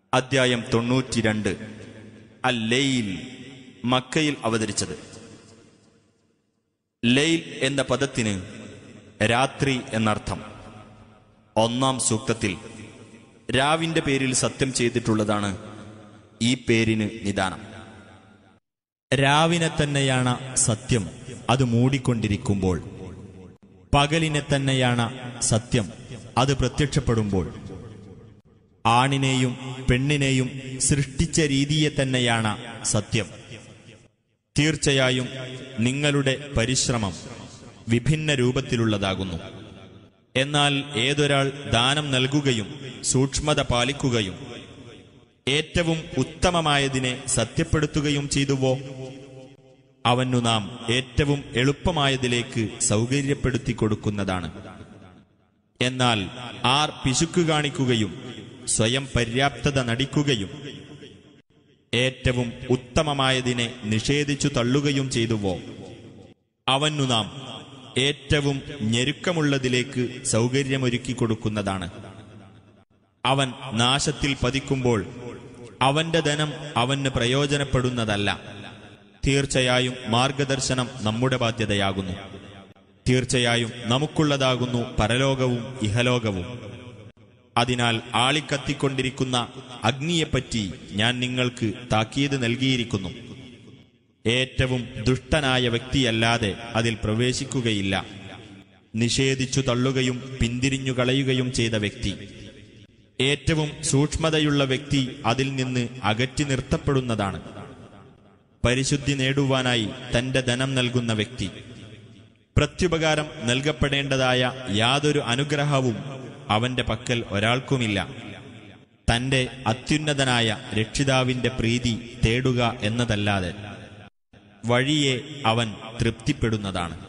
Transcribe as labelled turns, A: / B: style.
A: അദ്ധ്യായം തൊണ്ണൂറ്റിരണ്ട് അൽ ലെയിൽ മക്കയിൽ അവതരിച്ചത് ലെയിൽ എന്ന പദത്തിന് രാത്രി എന്നർത്ഥം ഒന്നാം സൂക്തത്തിൽ രാവിന്റെ പേരിൽ സത്യം ചെയ്തിട്ടുള്ളതാണ് ഈ പേരിന് നിദാനം
B: രാവിനെ തന്നെയാണ് സത്യം അത് മൂടിക്കൊണ്ടിരിക്കുമ്പോൾ പകലിനെ തന്നെയാണ് സത്യം അത് പ്രത്യക്ഷപ്പെടുമ്പോൾ ആണിനെയും പെണ്ണിനെയും സൃഷ്ടിച്ച രീതിയെ തന്നെയാണ് സത്യം തീർച്ചയായും നിങ്ങളുടെ പരിശ്രമം വിഭിന്ന രൂപത്തിലുള്ളതാകുന്നു എന്നാൽ ഏതൊരാൾ ദാനം നൽകുകയും സൂക്ഷ്മത പാലിക്കുകയും ഏറ്റവും ഉത്തമമായതിനെ സത്യപ്പെടുത്തുകയും ചെയ്തുവോ അവനു നാം ഏറ്റവും എളുപ്പമായതിലേക്ക് സൗകര്യപ്പെടുത്തി കൊടുക്കുന്നതാണ് എന്നാൽ ആർ പിശുക്ക് കാണിക്കുകയും സ്വയം പര്യാപ്തത നടിക്കുകയും ഏറ്റവും ഉത്തമമായതിനെ നിഷേധിച്ചു തള്ളുകയും ചെയ്തുവോ അവനു നാം ഏറ്റവും ഞെരുക്കമുള്ളതിലേക്ക് സൗകര്യമൊരുക്കി കൊടുക്കുന്നതാണ് അവൻ നാശത്തിൽ പതിക്കുമ്പോൾ അവന്റെ ധനം അവന് പ്രയോജനപ്പെടുന്നതല്ല തീർച്ചയായും മാർഗദർശനം നമ്മുടെ ബാധ്യതയാകുന്നു തീർച്ചയായും നമുക്കുള്ളതാകുന്നു പരലോകവും ഇഹലോകവും അതിനാൽ ആളിക്കത്തിക്കൊണ്ടിരിക്കുന്ന അഗ്നിയെപ്പറ്റി ഞാൻ നിങ്ങൾക്ക് താക്കീത് നൽകിയിരിക്കുന്നു ഏറ്റവും ദുഷ്ടനായ വ്യക്തിയല്ലാതെ അതിൽ പ്രവേശിക്കുകയില്ല നിഷേധിച്ചു തള്ളുകയും പിന്തിരിഞ്ഞു കളയുകയും ചെയ്ത വ്യക്തി ഏറ്റവും സൂക്ഷ്മതയുള്ള വ്യക്തി അതിൽ നിന്ന് അകറ്റി നിർത്തപ്പെടുന്നതാണ് പരിശുദ്ധി നേടുവാനായി തന്റെ ധനം നൽകുന്ന വ്യക്തി പ്രത്യുപകാരം നൽകപ്പെടേണ്ടതായ യാതൊരു അനുഗ്രഹവും അവന്റെ പക്കൽ ഒരാൾക്കുമില്ല തന്റെ അത്യുന്നതനായ രക്ഷിതാവിന്റെ പ്രീതി തേടുക എന്നതല്ലാതെ വഴിയെ അവൻ തൃപ്തിപ്പെടുന്നതാണ്